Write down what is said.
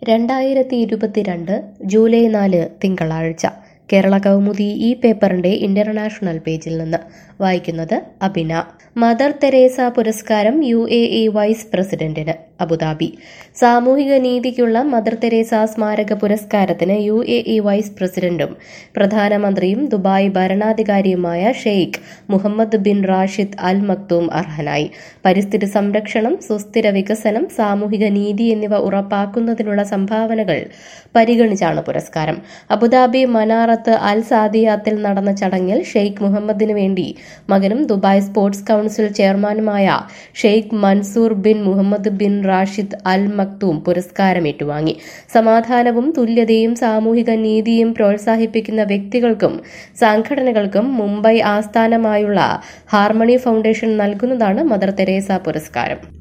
രണ്ടായിരത്തി ഇരുപത്തിരണ്ട് ജൂലൈ നാല് തിങ്കളാഴ്ച കേരള കൗമുദി ഈ പേപ്പറിന്റെ ഇന്റർനാഷണൽ പേജിൽ നിന്ന് വായിക്കുന്നത് അബിന മദർ തെരേസ പുരസ്കാരം യു എ ഇ വൈസ് പ്രസിഡന്റിന് അബുദാബി സാമൂഹിക നീതിക്കുള്ള മദർ തെരേസ സ്മാരക പുരസ്കാരത്തിന് യു എ ഇ വൈസ് പ്രസിഡന്റും പ്രധാനമന്ത്രിയും ദുബായ് ഭരണാധികാരിയുമായ Sheikh Mohammed bin Rashid Al Maktoum അർഹനായി പരിസ്ഥിതി സംരക്ഷണം സുസ്ഥിര വികസനം സാമൂഹിക നീതി എന്നിവ ഉറപ്പാക്കുന്നതിനുള്ള സംഭാവനകൾ പരിഗണിച്ചാണ് പുരസ്കാരം അബുദാബി മനാറത്ത് അൽ സാദിയാത്തിൽ നടന്ന ചടങ്ങിൽ ഷെയ്ഖ് മുഹമ്മദിന് വേണ്ടി മകനും ദുബായ് സ്പോർട്സ് കൌൺസിൽ ചെയർമാനുമായ Sheikh Mansoor bin Mohammed bin Rashid Al Maktoum പുരസ്കാരം ഏറ്റുവാങ്ങി സമാധാനവും തുല്യതയും സാമൂഹിക നീതിയും പ്രോത്സാഹിപ്പിക്കുന്ന വ്യക്തികൾക്കും സംഘടനകൾക്കും മുംബൈ ആസ്ഥാനമായുള്ള ഹാർമണി ഫൗണ്ടേഷൻ നൽകുന്നതാണ് മദർ തെരേസ പുരസ്കാരം